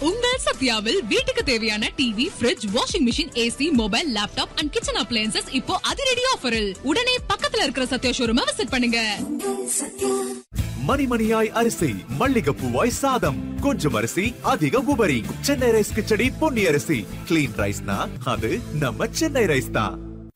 உங்கள் சத்யாவில் வீட்டுக்கு தேவையான TV fridge washing machine AC mobile laptop and kitchen appliances இப்போ அதிரடி ஆஃபரில் உடனே பக்கத்துல இருக்கிற சத்யா ஷோரூமை விசிட் பண்ணுங்க மணிமணியாய் அரிசி மல்லிகைப்பூவாய் சாதம் கொஞ்சம் அரிசி அதிக உபரி சென்னை ரைஸ் கிச்சடி பொன்னி அரிசி கிளீன் ரைஸ்னா அது நம்ம சென்னை ரைஸ் தான்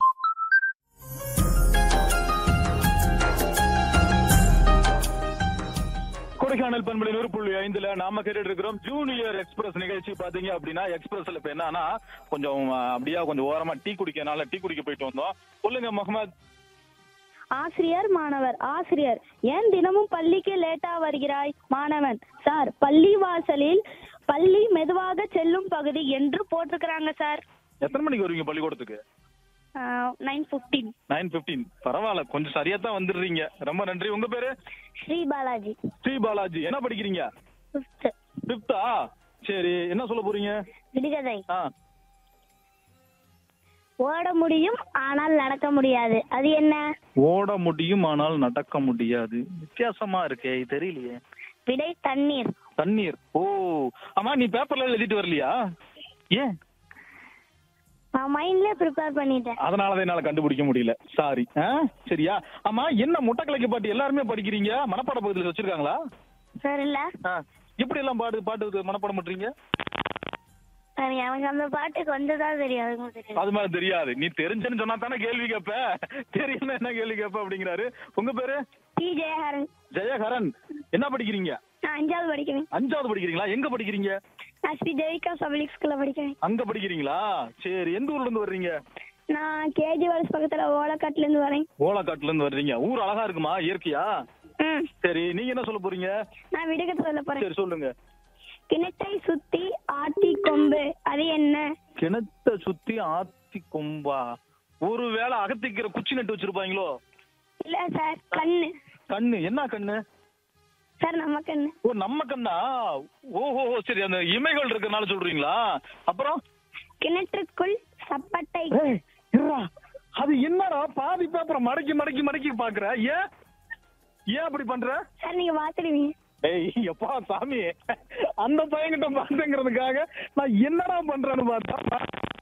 கொடைக்கானல் பண்பலை நூறு புள்ளி ஐந்துல நாம கேட்டுட்டு இருக்கிறோம் ஜூனியர் எக்ஸ்பிரஸ் நிகழ்ச்சி பாத்தீங்க அப்படின்னா எக்ஸ்பிரஸ்ல இப்ப என்னன்னா கொஞ்சம் அஹ், அப்படியே கொஞ்சம் ஓரமா டீ குடிக்கனால டீ குடிக்க போயிட்டு வந்தோம் சொல்லுங்க முகமது ஆசிரியர் மாணவர் ஆசிரியர் ஏன் தினமும் பள்ளிக்கு லேட்டா வருகிறாய் மாணவன் சார் பள்ளி வாசலில் பள்ளி மெதுவாக செல்லும் பகுதி என்று போட்டிருக்கிறாங்க சார் எத்தனை மணிக்கு வருவீங்க பள்ளிக்கூடத்துக்கு நைன் ஃபிஃப்டீன் நைன் பிப்டீன் பரவாயில்ல கொஞ்சம் சரியா தான் வந்துடுறீங்க ரொம்ப நன்றி உங்க பேரு ஸ்ரீ பாலாஜி ஸ்ரீ பாலாஜி என்ன படிக்கிறீங்க ஃபிஃப்த் பிப்தா சரி என்ன சொல்ல போறீங்க விடுகதை ஆ ஓட முடியும் ஆனால் நடக்க முடியாது அது என்ன ஓட முடியும் ஆனால் நடக்க முடியாது வித்தியாசமா இருக்கே தெரியலையே விடை தண்ணீர் தண்ணீர் ஓ ஆமா நீ பேப்பர்ல எழுதிட்டு வரலையா ஏன் நான் மைண்ட்ல ப்ரிப்பேர் பண்ணிட்டேன் அதனாலதான் என்னால கண்டுபிடிக்க முடியல சாரி சரியா ஆமா என்ன முட்டைக்கலைக்கு பாட்டு எல்லாருமே படிக்கிறீங்க மனப்பாட பகுதியில் வச்சிருக்காங்களா சார் இல்ல ஆ, எப்படி எல்லாம் பாடு பாட்டு மனப்பாடம் பண்றீங்க சார் எனக்கு அந்த பாட்டு கொஞ்சம் தான் தெரியும் அதுக்கும் தெரியும் அது மாதிரி தெரியாது நீ தெரிஞ்சேன்னு சொன்னா தானே கேள்வி கேட்ப தெரியல என்ன கேள்வி கேட்ப அப்படிங்கிறாரு உங்க பேரு டி ஜெயஹரன் ஜெயஹரன் என்ன படிக்கிறீங்க நான் அஞ்சாவது படிக்கிறேன் அஞ்சாவது படிக்கிறீங்களா எங்க படிக்கிறீங்க நான் ஸ்ரீ தேவிகா பப்ளிக் ஸ்கூல்ல படிக்கிறேன் அங்க படிக்கிறீங்களா சரி எந்த ஊர்ல இருந்து வர்றீங்க நான் கேஜி வால்ஸ் பக்கத்துல ஓலக்காட்டுல இருந்து வரேன் ஓலாக்காட்டுல இருந்து வர்றீங்க ஊர் அழகா இருக்குமா இயற்கையா ம் சரி நீங்க என்ன சொல்ல போறீங்க நான் விடுகதை சொல்ல போறேன் சரி சொல்லுங்க கிணற்றை சுத்தி ஆட்டி கொம்பு அது என்ன கிணத்த சுத்தி ஆத்தி கொம்பா ஒருவேளை அகத்திக்கிற குச்சி நட்டு வச்சிருப்பாங்களோ இல்ல சார் கண்ணு கண்ணு என்ன கண்ணு சார் நம்ம கண்ணு ஓ நம்ம கண்ணா ஓஹோ சரி அந்த இமைகள் இருக்கறனால சொல்றீங்களா அப்புறம் கிணற்றுக்குள் சப்பட்டை ஏய், இருடா. அது என்னடா பாதி பேப்பரை மடக்கி மடக்கி மடக்கி பாக்குற ஏன் ஏன் அப்படி பண்ற சார் நீங்க பாத்துடுவீங்க ஏய் எப்பா சாமி அந்த பையன்கிட்ட பார்த்தேங்கிறதுக்காக நான் என்னடா பண்றேன்னு பார்த்தா